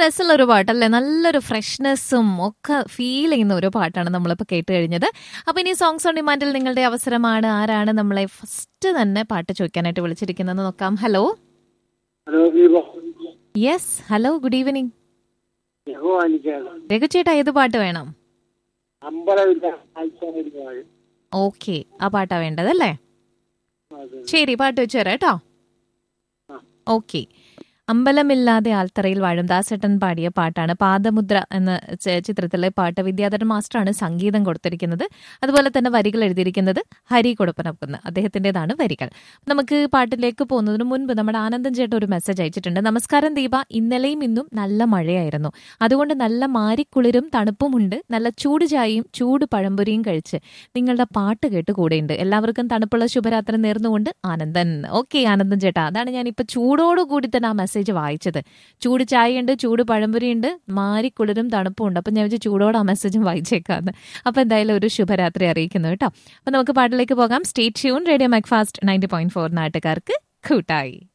രസമുള്ള ഒരു പാട്ടല്ലേ നല്ലൊരു ഫ്രഷ്നെസ്സും ഒക്കെ ഫീൽ ചെയ്യുന്ന ഒരു പാട്ടാണ് നമ്മളിപ്പോൾ കേട്ട് കഴിഞ്ഞത് അപ്പൊ ഇനി സോങ്സ് ഓൺ ഡിമാൻഡിൽ നിങ്ങളുടെ അവസരമാണ് ആരാണ് നമ്മളെ ഫസ്റ്റ് തന്നെ പാട്ട് ചോദിക്കാനായിട്ട് വിളിച്ചിരിക്കുന്നത് നോക്കാം hello hello Deepa yes hello good evening യഹോവാനിക്കാണ് രഘുചേട്ടാ ഏത് പാട്ട് വേണം അമ്പലമില്ല ആഴ്ച ഓക്കെ ആ പാട്ടാ വേണ്ടതല്ലേ അതെ ശരി പാട്ട് വെച്ച് തരാം കേട്ടോ ആ. ഓക്കെ അമ്പലമില്ലാതെ ആൽത്തറയിൽ വാഴും ദാസേട്ടൻ പാടിയ പാട്ടാണ് പാദമുദ്ര എന്ന ച- ചിത്രത്തിലെ പാട്ട് വിദ്യാധരൻ മാസ്റ്ററാണ് സംഗീതം കൊടുത്തിരിക്കുന്നത് അതുപോലെ തന്നെ വരികൾ എഴുതിയിരിക്കുന്നത് ഹരി കൊടുപ്പനൊപ്പുന്ന അദ്ദേഹത്തിൻ്റെതാണ് വരികൾ നമുക്ക് പാട്ടിലേക്ക് പോകുന്നതിന് മുൻപ് നമ്മുടെ ആനന്ദൻ ചേട്ടൻ ഒരു മെസ്സേജ് അയച്ചിട്ടുണ്ട് നമസ്കാരം ദീപ ഇന്നലെയും ഇന്നും നല്ല മഴയായിരുന്നു അതുകൊണ്ട് നല്ല മാരിക്കുളിരും തണുപ്പുമുണ്ട് നല്ല ചൂട് ചായയും ചൂട് പഴംപൊരിയും കഴിച്ച് നിങ്ങളുടെ പാട്ട് കേട്ട് കൂടെയുണ്ട് എല്ലാവർക്കും തണുപ്പുള്ള ശുഭരാത്രി നേർന്നുകൊണ്ട് ആനന്ദൻ ഓക്കെ ആനന്ദൻ ചേട്ടാ അതാണ് ഞാൻ ഇപ്പൊ ചൂടോട് കൂടി തന്നെ ആ മെസ്സേജ് വായിച്ചത് ചൂട് ചായയുണ്ട് ചൂട് പഴംപൊരിയുണ്ട് മാരിക്കുളിരും തണുപ്പും ഉണ്ട് അപ്പൊ ഞാൻ വിചാരിച്ചു ചൂടോടെ ആ മെസ്സേജും വായിച്ചേക്കാന്ന് അപ്പൊ എന്തായാലും ഒരു ശുഭരാത്രി അറിയിക്കുന്നു കേട്ടോ അപ്പൊ നമുക്ക് പാട്ടിലേക്ക് പോകാം state tune radio Macfast ninety point four നാട്ടുകാർക്ക് കൂട്ടായി